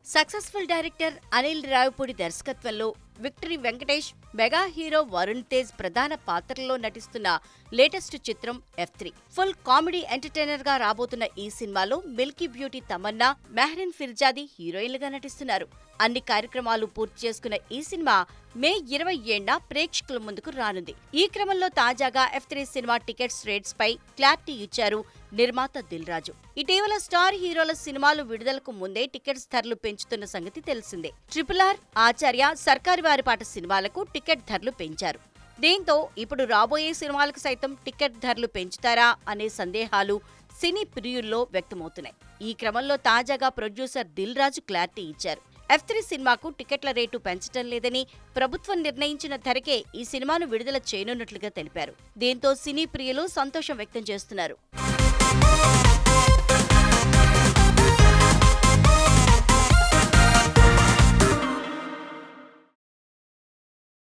successful director Anil Ravipudi దర్శకత్వంలో victory Venkatesh mega hero Varun Tej ప్రధాన పాత్రల్లో నటిస్తున్న లేటెస్ట్ చిత్రం F three full comedy entertainer గా రాబోతున్న ఈ సినిమాలో మిల్కీ బ్యూటీ తమన్నా మెహ్రిన్ ఫిర్జాది హీరోయిన్లుగా నటిస్తున్నారు అన్ని కార్యక్రమాలు పూర్తి చేసుకున్న ఈ సినిమా మే ఇరవై ఏడున ప్రేక్షకుల ముందుకు రానుంది ఈ క్రమంలో తాజాగా F three cinema tickets rates పై క్లారిటీ ఇచ్చారు నిర్మాత దిల్ రాజు ఇటీవల స్టార్ హీరోల సినిమాలు విడుదలకు ముందే టికెట్స్ ధరలు పెంచుతున్న సంగతి తెలిసిందే ట్రిపుల్ ఆర్ ఆచార్య సర్కారు వారిపాట సినిమాలకు టికెట్ ధరలు పెంచారు దీంతో ఇప్పుడు రాబోయే సినిమాలకు సైతం టికెట్ ధరలు పెంచుతారా అనే సందేహాలు సినీ ప్రియుల్లో వ్యక్తమవుతున్నాయి ఈ క్రమంలో తాజాగా ప్రొడ్యూసర్ దిల్ రాజు క్లారిటీ ఇచ్చారు ఎఫ్ త్రీ సినిమాకు టికెట్ల రేటు పెంచడం లేదని ప్రభుత్వం నిర్ణయించిన ధరకే ఈ సినిమాను విడుదల చేయనున్నట్లుగా తెలిపారు దీంతో సినీ ప్రియులు సంతోషం వ్యక్తం చేస్తున్నారు